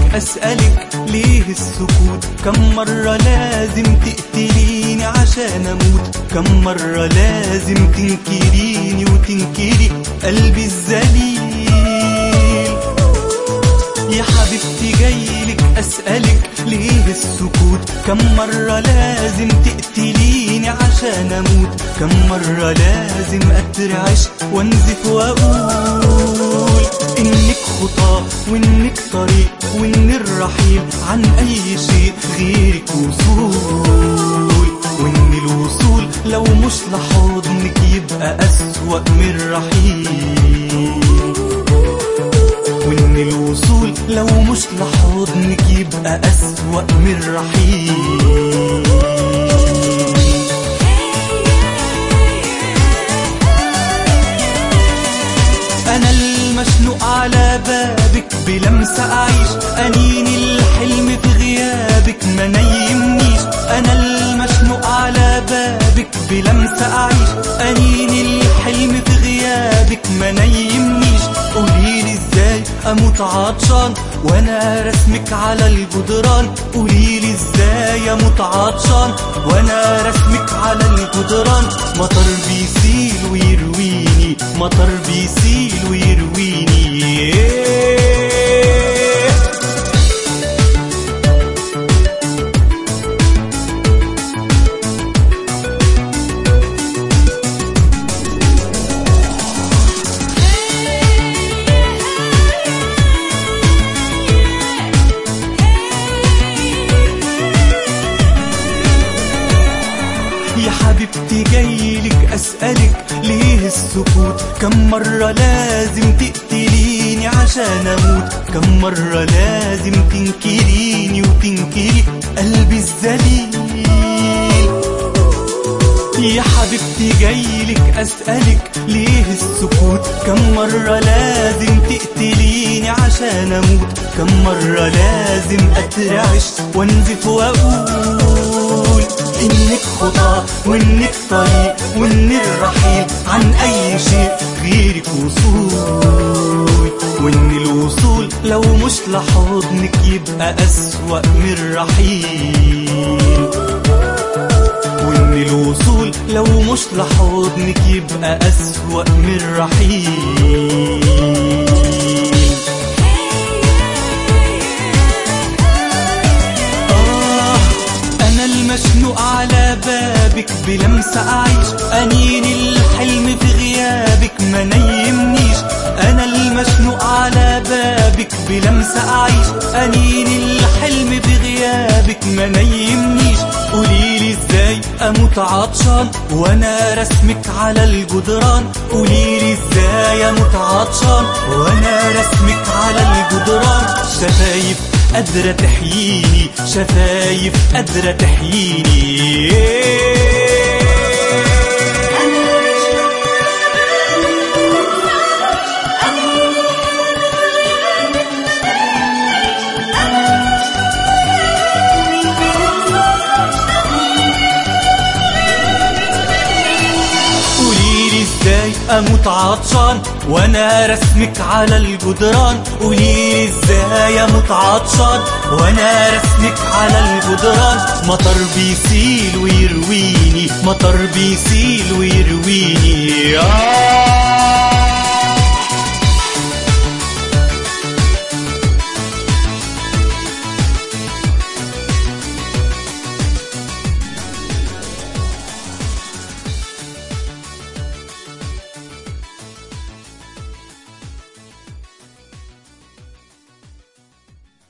أسألك ليه السكوت كم مرة لازم تقتليني عشان أموت كم مرة لازم تنكريني وتنكري قلبي الذليل يا حبيبتي جايلك أسألك ليه السكوت كم مرة لازم تقتليني عشان أموت كم مرة لازم أترعش وانزف وأقول إنك خطى وإنك طريق وإن الرحيل عن أي شيء غيرك وصول وإن الوصول لو مش لحضنك يبقى أسوأ من الرحيل وإن الوصول لو مش لحضنك يبقى أسوأ من الرحيل أنا المشنوق على بابك بلمسة أعيش أنين الحلم في غيابك ما نيمنيش أنا المشنوق على بابك بلمسة أعيش أنين الحلم في غيابك ما نيمنيش قوليلي ازاي اموت عطشان وانا رسمك على الجدران قوليلي ازاي اموت عطشان وانا رسمك على الجدران مطر بيسيل ويرويني مطر بيسيل ويرويني يا حبيبتي جايلك أسألك ليه السكوت كم مرة لازم تقتليني عشان أموت كم مرة لازم تنكريني وتنكري قلبي الذليل يا حبيبتي جايلك أسألك ليه السكوت كم مرة لازم تقتليني عشان أموت كم مرة لازم أترعش وانزف وأقول إنك خطى وإنك طريق وإن الرحيل عن أي شيء غيرك وصول وإن الوصول لو مش لحضنك يبقى أسوأ من الرحيل وإن الوصول لو مش لحضنك يبقى أسوأ من الرحيل آه أنا المشنوق على بابك بلمسة أعيش أنين الحلم في غيابك ما نيمنيش أنا المشنوق على بابك بلمسة أعيش أنين الحلم في غيابك ما نيمنيش قوليلي ازاي اموت عطشان وانا رسمك على الجدران قوليلي ازاي اموت عطشان وانا رسمك على الجدران شفايف قادرة تحييني شفايف قادرة تحييني قوليلي ازاي اموت عطشان وانا رسمك على الجدران قوليلي ازاي اموت عطشان وانا رسمك على الجدران مطر بيسيل ويرويني مطر بيسيل ويرويني آه